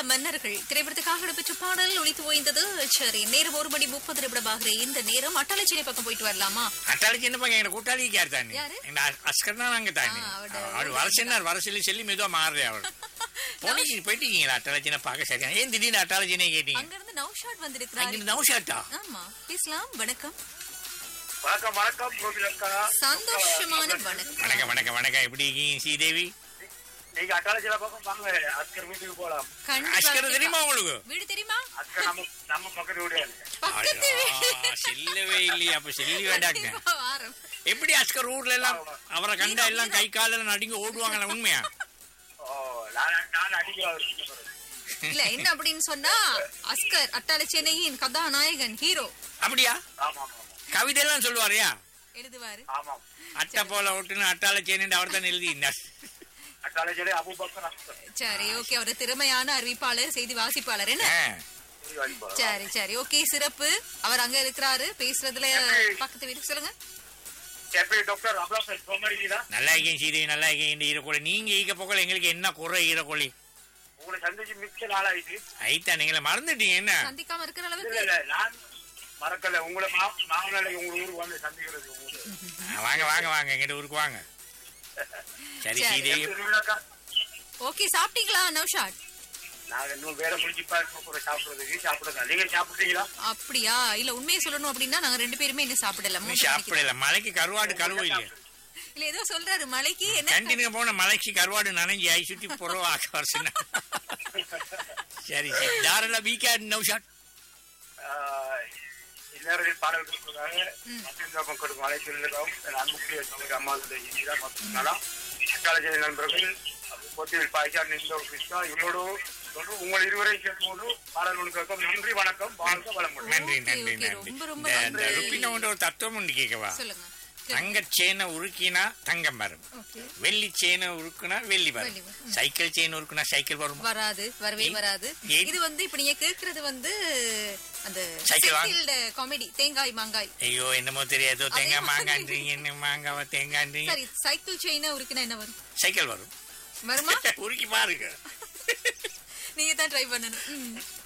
மன்னர்கள் திரைப்படத்துக்காக இடம்பெற்ற பாடல் ஒளித்து ஓய்ந்தது சரி நேரம் ஒரு மணி முப்பது நிமிடமாகிற இந்த நேரம் அட்டாளச்சினை பக்கம் போயிட்டு வரலாமா அட்டாளி சின்ன பையன் எங்க கூட்டாளி யார் தானே யாரு? எங்க அஸ்கர் தான் அங்க தானே ஆ, அவட- அவரு வர சொன்னார் வர சொல்லி சொல்லி மெதுவா மாறுறே அவள் போனீங்க போயிட்டீங்களா அட்டாளச்சினை பார்க்க சரியா ஏன் திடீர்னு அட்டாளச்சினை கேட்டீங்க அங்க இருந்து நௌஷாட் வந்திருக்கிறாரு அங்க நவுஷாட்டா ஆமா பேசலாம் வணக்கம் வணக்கம் வணக்கம் கோபிலக்கா சந்தோஷமான வணக்கம் வணக்கம் வணக்கம் வணக்கம் எப்படி இருக்கீங்க ஸ்ரீதேவி நீங்க அட்டாளஜில பக்கம் வாங்க அஸ்கர் வீட்டுக்கு போலாம் கண்டிப்பா அஸ்கர் தெரியுமா உங்களுக்கு வீடு தெரியுமா அஸ்கர் நம்ம நம்ம பக்கத்து வீடு பக்கத்து வீடு. ஆ, செல்லவே இல்லையா அப்ப செல்லி வேண்டாங்க கண்டிப்பா வாரம். எப்படி அஸ்கர் ஊர்ல எல்லாம் அவரை கண்டா எல்லாம் கை காலில் நடுங்கி ஓடுவாங்களா உண்மையா ஓ நான் நான் அடிக்க இல்ல என்ன அப்படின்னு சொன்னா அஸ்கர் அட்டாள சென்னையின் கதாநாயகன் ஹீரோ அப்படியா ஆமா ஆமா கவிதை எல்லாம் சொல்லுவாரியா எழுதுவாரு ஆமாம் அட்டை போல ஒட்டுன்னு அட்டாள சேனு அவர் தான் எழுதியிருந்தார் அட்டாளஜில அபுபக்கர் அஸ்கர் சரி ஓகே அவர் திறமையான அறிவிப்பாளர் செய்தி வாசிப்பாளர் என்ன ஆ. இது வாங்கிப்போம். சரி சரி ஓகே சிறப்பு அவர் அங்க இருக்கிறாரு பேசுறதுல பக்கத்து வீட்டுக்கு சொல்லுங்க எப்படி டாக்டர் அவ்வளோ சோமரிதா நல்லா இருக்கேன் சீதை நல்லா இருக்கேன் இந்த ஈரக்கோழி நீங்க ஈக்க போக்கல எங்களுக்கு என்ன குறை ஈரக்கோழி உங்களை சந்திச்சு மிக்க நாளாயிட்டு ஐத்தா நீங்கள மறந்துட்டீங்க என்ன சந்திக்காம இருக்கிற இல்ல அளவுக்கு இல்ல நான் மறக்கல உங்களை மா- மாமனாரை உங்க ஊருக்கு வந்து சந்திக்கிறது உங்களுக்கு. ஆ, வாங்க வாங்க வாங்க எங்கிட்ட ஊருக்கு வாங்க சரி சரி. சீதை எப்படி இருக்கீங்கக்கா? ஓகே சாப்பிட்டீங்களா நௌஷாட் நாங்க இன்னும் வேற முடிஞ்சு பார்க்க சாப்பிடுறதுக்கு சாப்பிடுங்க நீங்க சாப்பிட்டீங்களா அப்படியா இல்ல உண்மையை சொல்லணும் அப்படின்னா நாங்க ரெண்டு பேருமே இன்னும் சாப்பிடல நீ மூணு மணிக்கு தான். சாப்பிடல மலைக்கு கருவாடு கழுவு இல்லையா இல்ல ஏதோ சொல்றாரு மலைக்கு என்ன கேன்டீனுக்கு போன மலைக்கு கருவாடு நனைஞ்சி ஐ சுத்தி புறவா ஆக்க வருஷம் சரி சரி தாரெல்லாம் வீக்கா நௌஷாட் ஆஹ் இந்நேரத்தில் பாடல்கள் கொடுக்காங்க மத்திய மக்களுக்கு அழைத்திருந்தோம் அன்புக்குரிய சமூக அம்மாவுடைய இனிதா மற்றும் நலம் காலேஜ் நண்பர்கள் பொத்தியில் பாய்ச்சா நின்ற கிருஷ்ணா இவரோடு சொல்றோம். உங்கள் இருவரை கேட்டுக்கொண்டு பாடல்கள் கேட்கும் நன்றி வணக்கம் வாழ்க வளமுடன் நன்றி Okay, நன்றி okay, நன்றி ரொம்ப, ரொம்ப இந்த- இந்த நன்றி. ருப்பினோட ஒரு தத்துவம் உண்டு கேட்கவா சொல்லுங்க தங்க சேனை உருக்கினா தங்கம் வரும் ஓகே வெள்ளி செயினை உருக்குனா வெள்ளி வரும் வெள்ளி வரும். ம். சைக்கிள் செயின் உருக்குனா சைக்கிள் வரும் வராது வரவே ஏன்? வராது ஏன்? இது வந்து இப்ப நீங்க கேக்குறது வந்து அந்த சைக்கிள் வாங்க. காமெடி தேங்காய் மாங்காய் ஐயோ என்னமோ தெரியாதோ அதே தேங்காய் மாதிரி. மாங்கான்றீங்க என்ன மாங்காவா தேங்கான்றீங்க சரி சைக்கிள் செயினா உருக்குனா என்ன வரும் சைக்கிள் வரும் வருமா உருக்கி பாருங்க நீங்க தான் ட்ரை பண்ணணும் ம்.